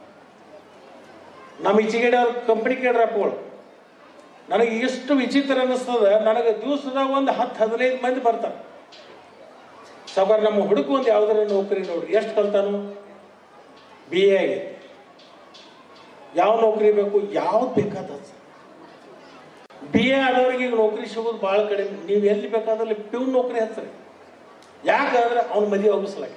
ನಮ್ಮ ಈಚೆಗಡೆ ಅವ್ರ ಕಂಪ್ನಿ ಕೇಳ್ರಪ್ಪಗಳು ನನಗೆ ಎಷ್ಟು ವಿಚಿತ್ರ ಅನ್ನಿಸ್ತದ ನನಗೆ ದಿವಸದಾಗ ಒಂದು ಹತ್ತು ಹದಿನೈದು ಮಂದಿ ಬರ್ತಾರೆ ಸಾವುಕಾರ ನಮ್ಮ ಹುಡುಗ ಒಂದು ಯಾವ್ದಾರ ನೌಕರಿ ನೋಡ್ರಿ ಎಷ್ಟು ಕಲ್ತಾನು ಬಿ ಎ ಆಗೈತಿ ಯಾವ ನೌಕರಿ ಬೇಕು ಯಾವ್ದು ಬೇಕಾದ ಬಿ ಎ ಆದವ್ರಿಗೆ ಈಗ ನೌಕರಿ ಸಿಗೋದು ಭಾಳ ಕಡಿಮೆ ನೀವು ಎಲ್ಲಿ ಬೇಕಾದಲ್ಲಿ ಪ್ಯೂನ್ ನೌಕರಿ ಹಚ್ಚ್ರಿ ಯಾಕಂದ್ರೆ ಅವ್ನ ಮದುವೆ ಹೋಗಿಸಲಾಗಿ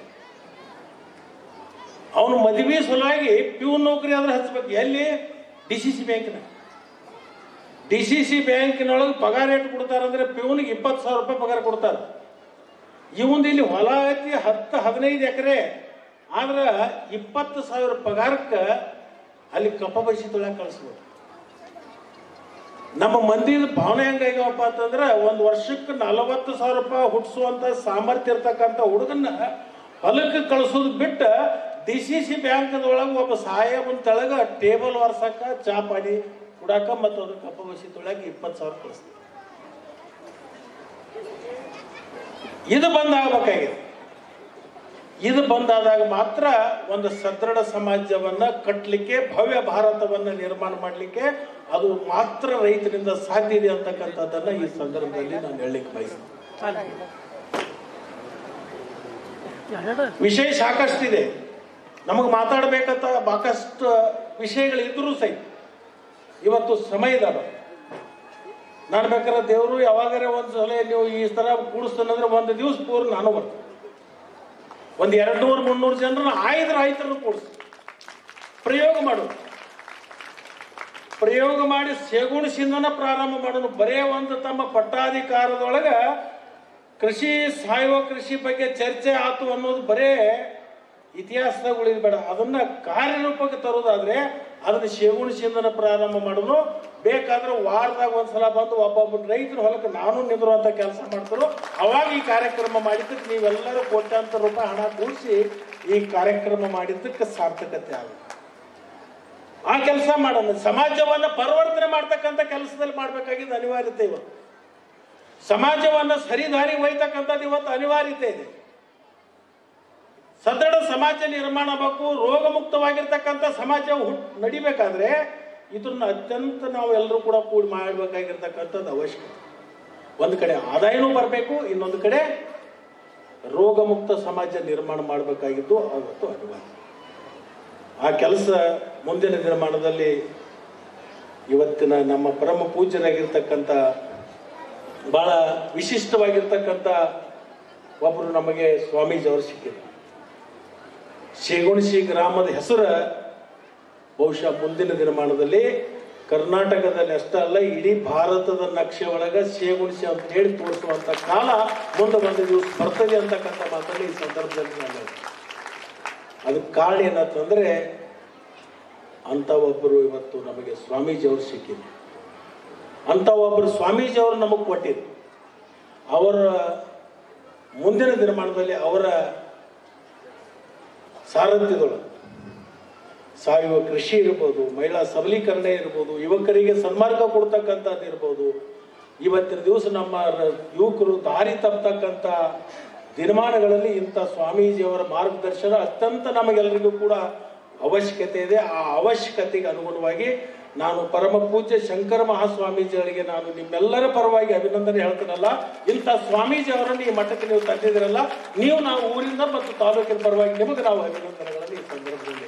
ಅವನು ಮದುವೆ ಸಲುವಾಗಿ ಪ್ಯೂನ್ ನೌಕರಿ ಆದ್ರೆ ಹಚ್ಬೇಕು ಎಲ್ಲಿ ಡಿ ಸಿ ಸಿ ಬ್ಯಾಂಕ್ನ ಡಿ ಸಿ ಸಿ ಬ್ಯಾಂಕಿನೊಳಗೆ ಪಗಾರ ಎಷ್ಟು ಕೊಡ್ತಾರಂದ್ರೆ ಪ್ಯೂನ್ಗೆ ಇಪ್ಪತ್ತು ಸಾವಿರ ರೂಪಾಯಿ ಪಗಾರ ಕೊಡ್ತಾರೆ ಇವಂದು ಇಲ್ಲಿ ಹೊಲ ಐತಿ ಹತ್ತು ಹದಿನೈದು ಎಕರೆ ಆದ್ರೆ ಇಪ್ಪತ್ತು ಸಾವಿರ ಪಗಾರಕ್ಕೆ ಅಲ್ಲಿ ಕಪ್ಪ ಬಸಿ ತೊಳ್ಯಾಕ ಕಳಿಸ್ಬೋದು ನಮ್ಮ ಮಂದಿದ ಭಾವನೆ ಹೆಂಗಾಗ್ಯಾವಪ್ಪ ಅಂತಂದ್ರೆ ಒಂದು ವರ್ಷಕ್ಕೆ ನಲವತ್ತು ಸಾವಿರ ರೂಪಾಯಿ ಹುಟ್ಟಿಸುವಂತ ಸಾಮರ್ಥ್ಯ ಇರ್ತಕ್ಕಂಥ ಹುಡುಗನ್ನ ಹೊಲಕ್ಕೆ ಕಳಿಸೋದು ಬಿಟ್ಟು ಡಿ ಸಿ ಸಿ ಬ್ಯಾಂಕ್ದೊಳಗೆ ಒಬ್ಬ ಸಾಹೇಬನ ತೆಳಗ ಟೇಬಲ್ ಒರ್ಸಕ್ಕ ಚಾ ಪಾನಿ ಕುಡಾಕ ಮತ್ತು ಅದ್ರ ಕಪ್ಪ ಬಸಿ ತೊಳ್ಯಾಕ ಇಪ್ಪತ್ತು ಸಾವಿರ ಕಳಿಸ್ತಾರೆ ಇದು ಬಂದಾಗಬೇಕಾಗಿದೆ ಇದು ಬಂದಾದಾಗ ಮಾತ್ರ ಒಂದು ಸದೃಢ ಸಮಾಜವನ್ನ ಕಟ್ಟಲಿಕ್ಕೆ ಭವ್ಯ ಭಾರತವನ್ನ ನಿರ್ಮಾಣ ಮಾಡಲಿಕ್ಕೆ ಅದು ಮಾತ್ರ ರೈತರಿಂದ ಸಾಧ್ಯ ಇದೆ ಅಂತಕ್ಕಂಥದ್ದನ್ನ ಈ ಸಂದರ್ಭದಲ್ಲಿ ನಾನು ಹೇಳಲಿಕ್ಕೆ ಬಯಸ್ತೇನೆ ವಿಷಯ ಸಾಕಷ್ಟಿದೆ ನಮಗೆ ಮಾತಾಡಬೇಕಂತ ಸಾಕಷ್ಟು ವಿಷಯಗಳಿದ್ರೂ ಸಹಿತ ಇವತ್ತು ಸಮಯದ ನಾನು ಬೇಕಾದ್ರೆ ದೇವರು ಯಾವಾಗಾರ ಒಂದು ಸಲ ನೀವು ಈ ಥರ ಕೂಡಿಸ್ತಾನಂದ್ರೆ ಒಂದು ದಿವಸ ಪೂರ್ವ ನಾನು ಬರ್ತೇನೆ ಒಂದು ಎರಡು ನೂರು ಮುನ್ನೂರು ಜನರನ್ನ ಆಯ್ದ್ರೆ ಆಯ್ತರ ಕೂಡಿಸ್ ಪ್ರಯೋಗ ಮಾಡೋದು ಪ್ರಯೋಗ ಮಾಡಿ ಸೇಗುಣಿಸಿಂದನ ಪ್ರಾರಂಭ ಮಾಡೋದು ಬರೇ ಒಂದು ತಮ್ಮ ಪಟ್ಟಾಧಿಕಾರದೊಳಗ ಕೃಷಿ ಸಾವಯವ ಕೃಷಿ ಬಗ್ಗೆ ಚರ್ಚೆ ಆತು ಅನ್ನೋದು ಬರೇ ಇತಿಹಾಸದಾಗ ಉಳಿದು ಬೇಡ ಅದನ್ನ ಕಾರ್ಯರೂಪಕ್ಕೆ ತರೋದಾದ್ರೆ ಅದನ್ನ ಶೇಗುಣಿಸಿಂದನ ಪ್ರಾರಂಭ ಮಾಡೋದು ಬೇಕಾದ್ರೆ ವಾರದಾಗ ಒಂದ್ಸಲ ಬಂದು ಒಬ್ಬೊಬ್ಬ ರೈತರ ಹೊಲಕ್ಕೆ ನಾನು ನಿಂದಿರುವಂತ ಕೆಲಸ ಮಾಡ್ತಾರೋ ಅವಾಗ ಈ ಕಾರ್ಯಕ್ರಮ ಮಾಡಿದ್ದಕ್ಕೆ ನೀವೆಲ್ಲರೂ ಕೋಟ್ಯಾಂತರ ರೂಪಾಯಿ ಹಣ ಕೂಡಿಸಿ ಈ ಕಾರ್ಯಕ್ರಮ ಮಾಡಿದ್ದಕ್ಕೆ ಸಾರ್ಥಕತೆ ಆಗುತ್ತೆ ಆ ಕೆಲಸ ಮಾಡೋಣ ಸಮಾಜವನ್ನ ಪರಿವರ್ತನೆ ಮಾಡ್ತಕ್ಕಂಥ ಕೆಲಸದಲ್ಲಿ ಮಾಡ್ಬೇಕಾಗಿದ್ದು ಅನಿವಾರ್ಯತೆ ಇವತ್ತು ಸಮಾಜವನ್ನ ಸರಿದಾರಿಗೆ ಒಯ್ತಕ್ಕಂಥದ್ದು ಇವತ್ತು ಅನಿವಾರ್ಯತೆ ಇದೆ ಸದೃಢ ಸಮಾಜ ನಿರ್ಮಾಣ ಆಗಬೇಕು ರೋಗ ಮುಕ್ತವಾಗಿರ್ತಕ್ಕಂಥ ಸಮಾಜ ಹುಟ್ ನಡಿಬೇಕಾದ್ರೆ ಇದನ್ನ ಅತ್ಯಂತ ನಾವು ಎಲ್ಲರೂ ಕೂಡ ಕೂಡಿ ಮಾಡಬೇಕಾಗಿರ್ತಕ್ಕಂಥದ್ದು ಅವಶ್ಯಕತೆ ಒಂದು ಕಡೆ ಆದಾಯನೂ ಬರಬೇಕು ಇನ್ನೊಂದು ಕಡೆ ರೋಗ ಮುಕ್ತ ಸಮಾಜ ನಿರ್ಮಾಣ ಮಾಡಬೇಕಾಗಿದ್ದು ಅವತ್ತು ಅನಿವಾರ್ಯ ಆ ಕೆಲಸ ಮುಂದಿನ ನಿರ್ಮಾಣದಲ್ಲಿ ಇವತ್ತಿನ ನಮ್ಮ ಪರಮ ಪೂಜ್ಯರಾಗಿರ್ತಕ್ಕಂಥ ಬಹಳ ವಿಶಿಷ್ಟವಾಗಿರ್ತಕ್ಕಂಥ ಒಬ್ಬರು ನಮಗೆ ಸ್ವಾಮೀಜಿ ಅವರು ಸಿಕ್ಕಿದ್ರು ಶೇಗುಣಿಸಿ ಗ್ರಾಮದ ಹೆಸರು ಬಹುಶಃ ಮುಂದಿನ ದಿನಮಾನದಲ್ಲಿ ಕರ್ನಾಟಕದಲ್ಲಿ ಅಷ್ಟೇ ಅಲ್ಲ ಇಡೀ ಭಾರತದ ನಕ್ಷೆ ಒಳಗ ಶೇಗುಣಿಸಿ ಅಂತ ಹೇಳಿ ತೋರಿಸುವಂತ ಕಾಲ ಮುಂದೆ ಒಂದು ದಿವಸ ಬರ್ತದೆ ಅಂತಕ್ಕಂಥ ಮಾತನ್ನು ಈ ಸಂದರ್ಭದಲ್ಲಿ ನಾನು ಹೇಳ್ತೀನಿ. ಅದಕ್ಕೆ ಕಾರಣ ಏನಂತಂದ್ರೆ ಅಂತ ಒಬ್ಬರು ಇವತ್ತು ನಮಗೆ ಸ್ವಾಮೀಜಿ ಅವರು ಸಿಕ್ಕಿದ್ರು ಅಂತ ಒಬ್ಬರು ಸ್ವಾಮೀಜಿ ಅವರು ನಮಗೆ ಕೊಟ್ಟಿದ್ರು ಅವರ ಮುಂದಿನ ದಿನಮಾನದಲ್ಲಿ ಅವರ ಸಾರಥ್ಯದೊಳಗೆ ಸಾವಯವ ಕೃಷಿ ಇರ್ಬೋದು ಮಹಿಳಾ ಸಬಲೀಕರಣ ಇರ್ಬೋದು ಯುವಕರಿಗೆ ಸನ್ಮಾರ್ಗ ಕೊಡ್ತಕ್ಕಂಥದ್ದು ಇರ್ಬೋದು ಇವತ್ತಿನ ದಿವಸ ನಮ್ಮ ರ- ಯುವಕರು ದಾರಿ ತಪ್ಪತಕ್ಕಂಥ ದಿನಮಾನಗಳಲ್ಲಿ ಇಂಥ ಸ್ವಾಮೀಜಿಯವರ ಮಾರ್ಗದರ್ಶನ ಅತ್ಯಂತ ನಮಗೆಲ್ಲರಿಗೂ ಕೂಡ ಅವಶ್ಯಕತೆ ಇದೆ ಆ ಅವಶ್ಯಕತೆಗೆ ಅನುಗುಣವಾಗಿ ನಾನು ಪರಮ ಪೂಜ್ಯ ಶಂಕರ ಮಹಾಸ್ವಾಮೀಜಿಗಳಿಗೆ ನಾನು ನಿಮ್ಮೆಲ್ಲರ ಪರವಾಗಿ ಅಭಿನಂದನೆ ಹೇಳ್ತೀನಲ್ಲ ಇಂಥ ಸ್ವಾಮೀಜಿ ಅವರನ್ನು ಈ ಮಠಕ್ಕೆ ನೀವು ತಂದಿದ್ದೀರಲ್ಲ ನೀವು ನಾವು ಊರಿಂದ ಮತ್ತು ತಾಲೂಕಿನ ಪರವಾಗಿ ನಿಮಗೆ ನಾವು ಅಭಿನಂದನೆಗಳನ್ನು ಈ ಸಂದರ್ಭದಲ್ಲಿ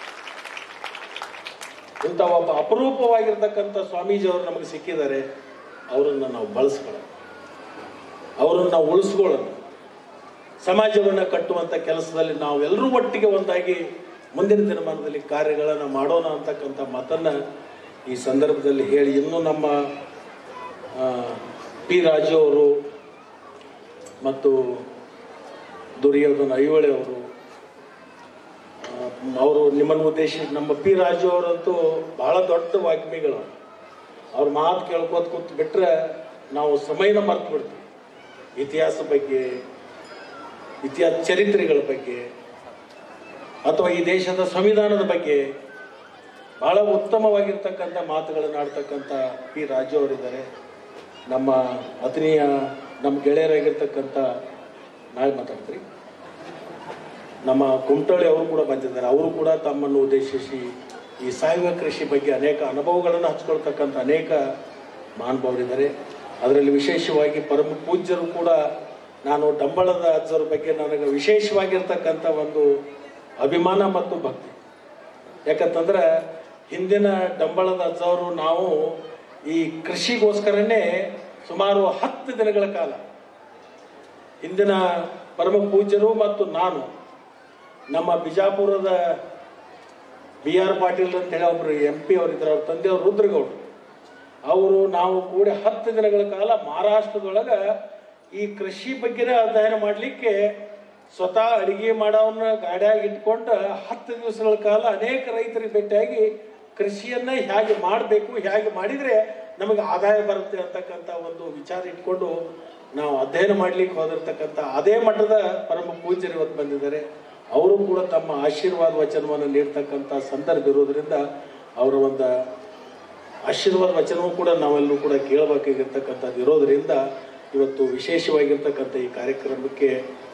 ಇಂಥ ಒಬ್ಬ ಅಪರೂಪವಾಗಿರ್ತಕ್ಕಂಥ ಸ್ವಾಮೀಜಿ ಅವರು ನಮಗೆ ಸಿಕ್ಕಿದ್ದಾರೆ ಅವರನ್ನು ನಾವು ಬಳಸ್ಕೊಳ್ಳೋಣ ಅವರನ್ನು ನಾವು ಉಳಿಸ್ಕೊಳ್ಳೋಣ ಸಮಾಜವನ್ನು ಕಟ್ಟುವಂಥ ಕೆಲಸದಲ್ಲಿ ನಾವೆಲ್ಲರೂ ಒಟ್ಟಿಗೆ ಒಂದಾಗಿ ಮುಂದಿನ ದಿನಮಾನದಲ್ಲಿ ಕಾರ್ಯಗಳನ್ನು ಮಾಡೋಣ ಅಂತಕ್ಕಂಥ ಮಾತನ್ನು ಈ ಸಂದರ್ಭದಲ್ಲಿ ಹೇಳಿ ಇನ್ನೂ ನಮ್ಮ ಆ, ಪಿ ರಾಜು ಅವರು ಮತ್ತು ದುರ್ಯೋಧನ ಐಹೊಳೆ ಅವರು ಅವರು ನಿಮ್ಮನ್ನು ಉದ್ದೇಶಿಸಿ ನಮ್ಮ ಪಿ ರಾಜು ಅವರಂತೂ ಬಹಳ ದೊಡ್ಡ ವಾಗ್ಮಿಗಳು ಅವ್ರ ಮಾತು ಕೇಳ್ಕೋತ ಕೂತ್ ಬಿಟ್ರೆ ನಾವು ಸಮಯನ ಮರ್ತು ಬಿಡ್ತೀವಿ ಇತಿಹಾಸ ಬಗ್ಗೆ ಇತಿಹಾಸ ಚರಿತ್ರೆಗಳ ಬಗ್ಗೆ ಅಥವಾ ಈ ದೇಶದ ಸಂವಿಧಾನದ ಬಗ್ಗೆ ಬಹಳ ಉತ್ತಮವಾಗಿರ್ತಕ್ಕಂಥ ಮಾತುಗಳನ್ನು ಆಡ್ತಕ್ಕಂಥ ಪಿ ರಾಜು ಅವರಿದ್ದಾರೆ ನಮ್ಮ ಅತನಿಯ ನಮ್ಮ ಗೆಳೆಯರಾಗಿರ್ತಕ್ಕಂಥ ನಾಳೆ ಮಾತಾಡ್ತೀರಿ ನಮ್ಮ ಕುಮಟಳ್ಳಿ ಅವರು ಕೂಡ ಬಂದಿದ್ದಾರೆ ಅವರು ಕೂಡ ತಮ್ಮನ್ನು ಉದ್ದೇಶಿಸಿ ಈ ಸಾವಯವ ಕೃಷಿ ಬಗ್ಗೆ ಅನೇಕ ಅನುಭವಗಳನ್ನು ಹಂಚ್ಕೊಳ್ತಕ್ಕಂಥ ಅನೇಕ ಮಹಾನುಭಾವರಿದ್ದಾರೆ ಅದರಲ್ಲಿ ವಿಶೇಷವಾಗಿ ಪರಮ ಪೂಜ್ಯರು ಕೂಡ ನಾನು ಡಂಬಳದ ಅಜ್ಜರ ಬಗ್ಗೆ ನನಗೆ ವಿಶೇಷವಾಗಿರ್ತಕ್ಕಂಥ ಒಂದು ಅಭಿಮಾನ ಮತ್ತು ಭಕ್ತಿ ಯಾಕಂತಂದ್ರೆ ಹಿಂದಿನ ಡಂಬಳದ ಅಜ್ಜವರು ನಾವು ಈ ಕೃಷಿಗೋಸ್ಕರನೇ ಸುಮಾರು ಹತ್ತು ದಿನಗಳ ಕಾಲ ಹಿಂದಿನ ಪರಮ ಪೂಜ್ಯರು ಮತ್ತು ನಾನು ನಮ್ಮ ಬಿಜಾಪುರದ ಬಿ ಆರ್ ಪಾಟೀಲ್ ಅಂತ ಹೇಳಿ ಒಬ್ರು ಎಂ ಪಿ ಅವರಿದ್ದಾರೆ ಅವ್ರ ತಂದೆಯವರು ರುದ್ರಗೌಡರು ಅವರು ನಾವು ಕೂಡ ಹತ್ತು ದಿನಗಳ ಕಾಲ ಮಹಾರಾಷ್ಟ್ರದೊಳಗ ಈ ಕೃಷಿ ಬಗ್ಗೆನೇ ಅಧ್ಯಯನ ಮಾಡಲಿಕ್ಕೆ ಸ್ವತಃ ಅಡಿಗೆ ಮಾಡೋವನ್ನ ಗಾಡಿಯಾಗಿ ಇಟ್ಕೊಂಡು ಹತ್ತು ದಿವಸಗಳ ಕಾಲ ಅನೇಕ ರೈತರಿಗೆ ಭೇಟಿಯಾಗಿ ಕೃಷಿಯನ್ನ ಹೇಗೆ ಮಾಡಬೇಕು ಹೇಗೆ ಮಾಡಿದ್ರೆ ನಮಗೆ ಆದಾಯ ಬರುತ್ತೆ ಅಂತಕ್ಕಂಥ ಒಂದು ವಿಚಾರ ಇಟ್ಕೊಂಡು ನಾವು ಅಧ್ಯಯನ ಮಾಡ್ಲಿಕ್ಕೆ ಹೋದಿರ್ತಕ್ಕಂಥ ಅದೇ ಮಟ್ಟದ ಪರಮ ಪೂಜ್ಯರು ಇವತ್ತು ಬಂದಿದ್ದಾರೆ ಅವರು ಕೂಡ ತಮ್ಮ ಆಶೀರ್ವಾದ ವಚನವನ್ನು ನೀಡ್ತಕ್ಕಂಥ ಸಂದರ್ಭ ಇರೋದ್ರಿಂದ ಅವರ ಒಂದು ಆಶೀರ್ವಾದ ವಚನವೂ ಕೂಡ ನಾವೆಲ್ಲರೂ ಕೂಡ ಕೇಳಬೇಕಾಗಿರ್ತಕ್ಕಂಥದ್ದು ಇರೋದ್ರಿಂದ ಇವತ್ತು ವಿಶೇಷವಾಗಿರ್ತಕ್ಕಂಥ ಈ ಕಾರ್ಯಕ್ರಮಕ್ಕೆ